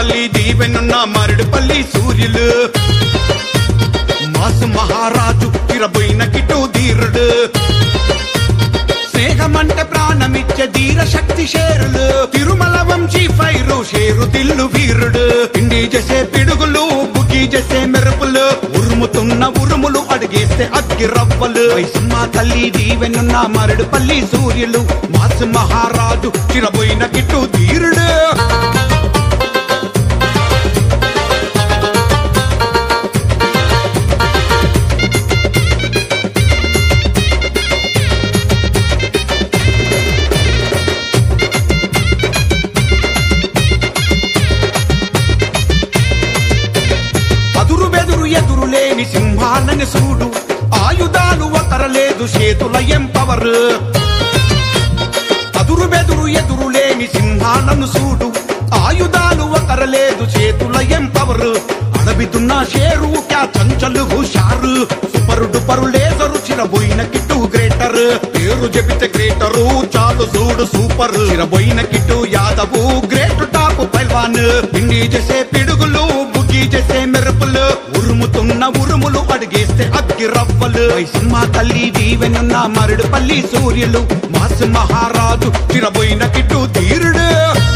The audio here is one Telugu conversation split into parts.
తల్లి దీవెనున్న మరడుపల్లి సూర్యులు మాసు మహారాజు తిరబోయిన కిటు ధీరుడు స్నేహమంటే ప్రాణమిచ్చే ధీర శక్తి షేరులు తిరుమల వంశీ ఫైరు షేరు దిల్లు వీరుడు పిండి చేసే పిడుగులు బుకి చేసే మెరుపులు ఉరుముతున్న ఉరుములు అడిగేస్తే అగ్గి రవ్వలు వైసమ్మ తల్లి దీవెనున్న మరడు పల్లి సూర్యులు మాసు మహారాజు చిరబోయిన కిట్టు ధీరుడు అదురు బెదురు ఎదురు లేని సింహాలని సూడు ఆయుధాలు ఒకరలేదు చేతుల ఎంపవర్ అదురు బెదురు ఎదురు లేని సింహాలను సూడు ఆయుధాలు ఒకరలేదు చేతుల ఎంపవర్ అడవితున్న షేరు క్యా చంచలు హుషారు super duper laser Chiraboina Kittu greater పేరు చెబితే గ్రేటరు చాలు చూడు super Chiraboina Kittu Yadav great top పైల్వాన్ పిండి చేసే పిడుగులు బుకి చేసే మెరుపులు ఉరుముతున్న ఉరుములు అడిగేస్తే అగ్గి రవ్వలు వైసమ్మ తల్లి దీవెనున్న మరుడు పల్లి సూర్యులు మాసు మహారాజు చిరబోయిన కిట్టు తీరుడు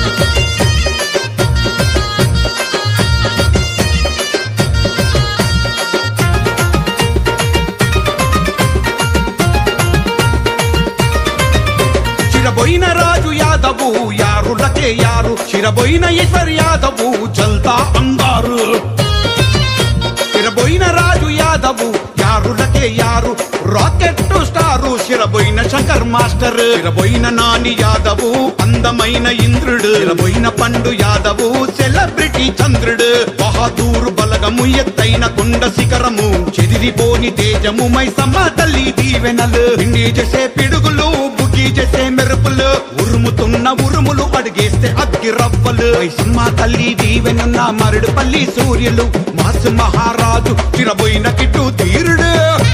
చిరబోయిన రాజు యాదవు యారులకే యారు చిరబోయిన ఈశ్వర్ యాదవు చల్తా అంగారు చిరబోయిన రాజు యాదవు యారులకే యారు rocket star Chiraboina Shankar master Chiraboina Nani Yadav అందమైన ఇంద్రుడు చిరబోయిన పండు యాదవు సెలబ్రిటీ చంద్రుడు బహదూరు బలగము ఎత్తైన కొండ శిఖరము చెదిరిపోని తేజము మైసమ్మ తల్లి దీవెనలు పిండి చేసే పిడుగులు బుకి చేసే మెరుపులు ఉరుముతున్న ఉరుములు అడిగేస్తే అగ్గి రవ్వలు వైసమ్మ తల్లి దీవెనున్న మరుడు పల్లి సూర్యులు మాసు మహారాజు చిరబోయిన కిట్టు తీరుడు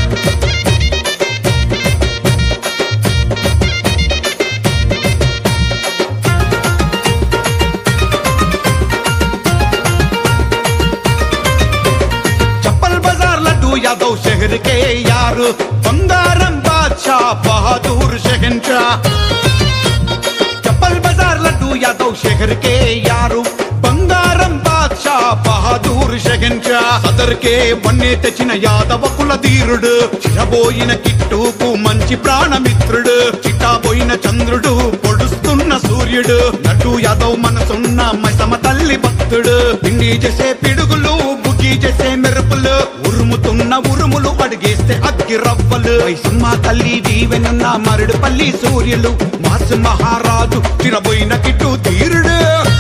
चप्पल बाजार लड्डू यादव शहर के यार बंगारम बादशाह बहादुर शहनशाह चप्पल बाजार लड्डू यादव शहर के यारू బంగారం బాద్షా బహదూర్ షహన్షా సదర్కే వన్నే తెచ్చిన యాదవ కులధీరుడు చిరబోయిన కిట్టుకు మంచి ప్రాణమిత్రుడు చిట్టాబోయిన చంద్రుడు పొడుస్తున్న సూర్యుడు నటు యాదవ్ మనసున్న మైసమ తల్లి భక్తుడు పిండి చేసే పిడుగులు బుకి చేసే మెరుపులు ఉరుముతున్న ఉరుములు అడిగేస్తే అగ్గి రవ్వలు వైసమ్మ తల్లి దీవెనున్న మరుడు పల్లి సూర్యులు మాసు మహారాజు చిరబోయిన కిట్టు తీరుడు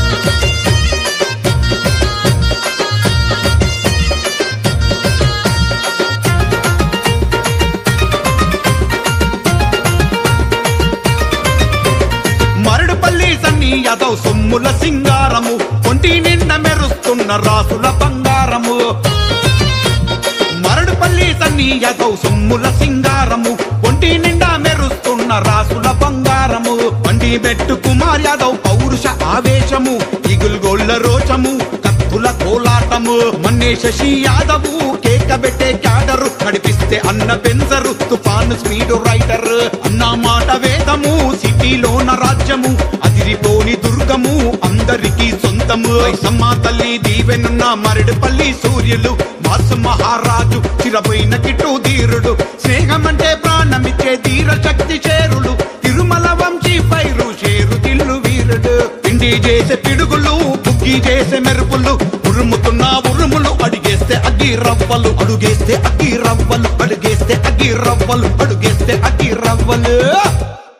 మరడుపల్లి సన్ని యాదవ్ సొమ్ముల సింగారము ఒంటి నిండ మెరుస్తున్న రాసుల బంగారము మరడుపల్లి సన్ని యాదవ్ సొమ్ముల సింగారము ఒంటి నిండా మెరుస్తున్న రాసుల బంగారము వంటి బెట్టు కుమార్ యాదవ్ పౌరుష ఆవేశము ఇగుల్ గోళ్ళ రోచము కత్తుల కోలాటము మన్నే శశి యాదవు కేక పెట్టే క్యాడరు నడిపిస్తే అన్న బెంజరు తుఫాను స్పీడ్ రైడర్ అన్న మాట వేదము సిటీలోన రాజ్యము అదిరిపోని దుర్గము అందరికీ సొంతము వైసమ్మ తల్లి దీవెనున్న మరడుపల్లి సూర్యులు మాసు మహారాజు చిరబోయిన కిట్టు ధీరుడు స్నేహమంటే ప్రాణమిచ్చే ధీర శక్తి చేరులు తిరుమల వంశీ పైరు షేరు తిల్లు వీరుడు పిండి చేసే పిడుగులు బుగ్గి చేసే మెరుపులు ఉరుముతున్న ఉరుములు అడిగేస్తే అగ్గి రవ్వలు అడుగేస్తే అగ్గి రవ్వలు అడుగేస్తే అగ్గి రవ్వలు అడుగేస్తే అగ్గి రవ్వలు